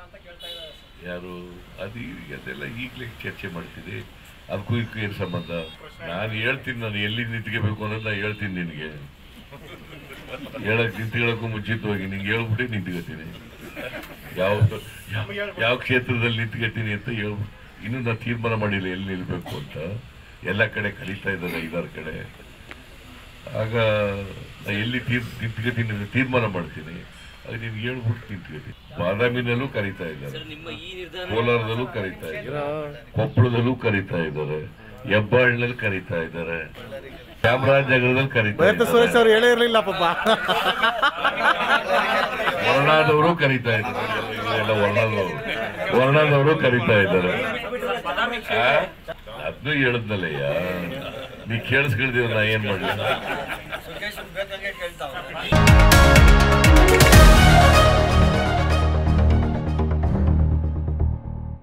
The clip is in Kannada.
ಅಂತ ಕೇಳ್ತಾ ಇದ್ದಾರೆ ಸರ್ ಯಾರು ಅದು ಈಗ ಅದೆಲ್ಲ ಈಗಲೇ ಚರ್ಚೆ ಮಾಡ್ತೀನಿ ಅದಕ್ಕೂ ಇದಕ್ಕೂ ಏನು ಸಂಬಂಧ ನಾನು ಹೇಳ್ತೀನಿ ನಾನು ಎಲ್ಲಿ ನಿಂತ್ಕೋಬೇಕು ಅನ್ನೋದು ನಾನು ಹೇಳ್ತೀನಿ ನಿನಗೆ ಹೇಳಕ್ ನಿಂತ್ಕೊಳ್ಳೋಕ್ಕೂ ಮುಂಚಿತವಾಗಿ ನಿಂಗೆ ಹೇಳ್ಬಿಟ್ಟು ನಿಂತ್ಕೋತೀನಿ ಯಾವ ಯಾವ- ಯಾವ ಕ್ಷೇತ್ರದಲ್ಲಿ ನಿಂತ್ಕೋತೀನಿ ಅಂತ ಹೇಳ್ಬಿಟ್ಟು ಇನ್ನೂ ನಾನು ತೀರ್ಮಾನ ಮಾಡಿಲ್ಲ ಎಲ್ಲಿ ನಿಲ್ಬೇಕು ಅಂತ ಎಲ್ಲ ಕಡೆ ಕರೀತಾ ಇದ್ದಾರೆ ಐದಾರು ಕಡೆ ಆಗ ನಾ ಎಲ್ಲಿ ತೀರ್ ನಿಂತ್ಕೋತೀನಿ ಅಂತ ತೀರ್ಮಾನ ಮಾಡ್ತೀನಿ ಅದು ನಿನ್ಗೆ ಹೇಳ್ಬಿಟ್ಟು ನಿಂತ್ಕೋತೀನಿ ಬಾದಾಮಿನಲ್ಲೂ ಕರೀತಾ ಇದ್ದಾರೆ ಸರ್ ನಿಮ್ಮ ಈ ನಿರ್ಧಾರ ಕೋಲಾರದಲ್ಲೂ ಕರೀತಾ ಇದ್ದಾರೆ ಕೊಪ್ಪಳದಲ್ಲೂ ಕರೀತಾ ಇದ್ದಾರೆ ಹೆಬ್ಬಾಳ್ನಲ್ಲಿ ಕರೀತಾ ಇದ್ದಾರೆ ಚಾಮರಾಜನಗರದಲ್ಲಿ ಕರೀತಾ ಭರತ ಸುರೇಶ್ ಇದ್ದಾರೆ ಅವ್ರು ಹೇಳೇ ಇರಲಿಲ್ಲ ಪಾಪ ವರ್ಣಾದವರು ಕರೀತಾ ಇದ್ದಾರೆ ಎಲ್ಲ ವರ್ಣಾದವರು ವರ್ಣಾದವರು ಕರೀತಾ ಇದ್ದಾರೆ ಅದನ್ನು ಹೇಳದ್ನಲ್ಲಯ್ಯ ನೀ ಕೇಳಿಸ್ಕೊಳ್ದೀವ ನಾ ಏನ್ ಮಾಡ್ಲಿ